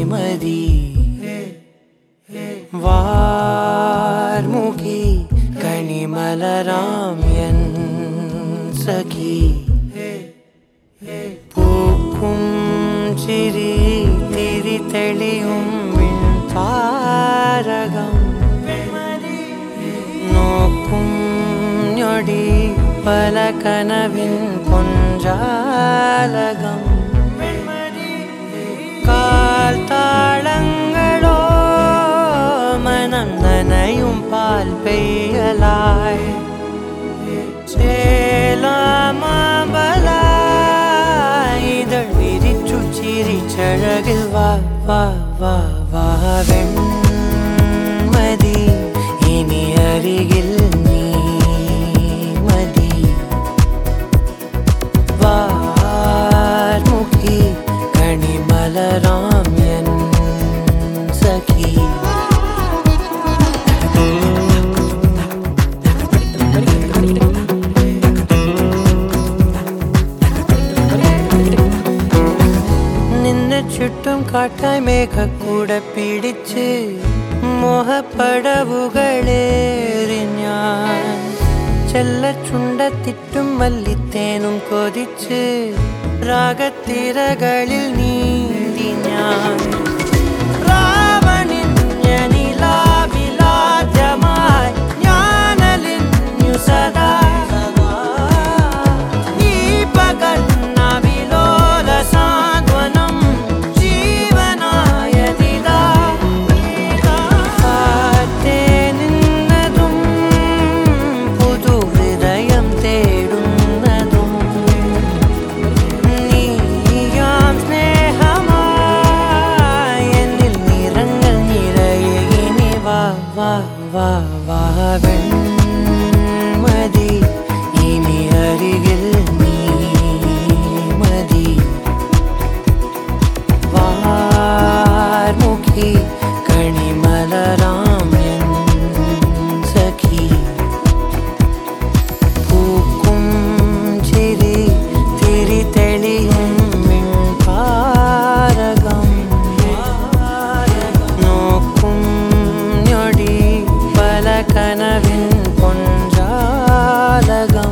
மதி வார்முகி கனிமலராம் என் சகி பூக்கும் சிரி திரி தெளியும் விண் தாரகம் நோக்கும் நொடி பல கனவின் பொஞ்சாலகம் கால் தாளங்களோ மனம் நனையும் பால் பெய்யலாய் சேலாமபலாய் இதழ் விரிச்சு சிரிச்சழகில் வா வா வா வா வெண்மதி இனி அருகில் நீ மதி வார்முகி கனிமலராம் என் சகி നിന്നെ ചുറ്റും കാട്ടായി മേഘക്കൂട പിടിച്ച് മോഹപ്പടവുകളേറി ഞാൻ ചെല്ല ചുണ്ടത്തിട്ടും മല്ലിത്തേനും കൊതിച്ച് രാഗത്തിരകളിൽ നീന്തി ഞാൻ രാവണിഞ്ഞനിലാവിലാദ്യമായി ഞാനലിഞ്ഞു സദാ ഈ പകൽ നവിലോല സാന്ത്വനം ജീവനായതിതാ കാറ്റേ നിന്നതും പുതു ഹൃദയം തേടുന്നതും നീയാം സ്നേഹമായി എന്നിൽ നിറങ്ങൾ നിറയെ ഇനി വാ വാ വാ വാ വെൺമതി ഇനി അരികിൽ നീ മതി വാർമുഖി കണിമലരാം എൻ സഖി പൂക്കും ചിരി തിരി തെളിയും മിൺപാരകം നോക്കും ഞൊടി പല കനവിൻ പൊഞ്ചാലകം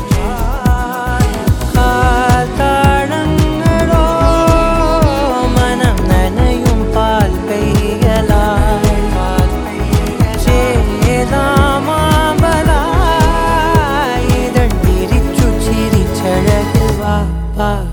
കാത്താഴങ്ങളോ മനം നനയും പാൽ പെയ്യലായി ചേതാമാമ്പലായി ഇതൾ പിരിച്ചു ചിരിച്ചഴകിൽ വാ വാ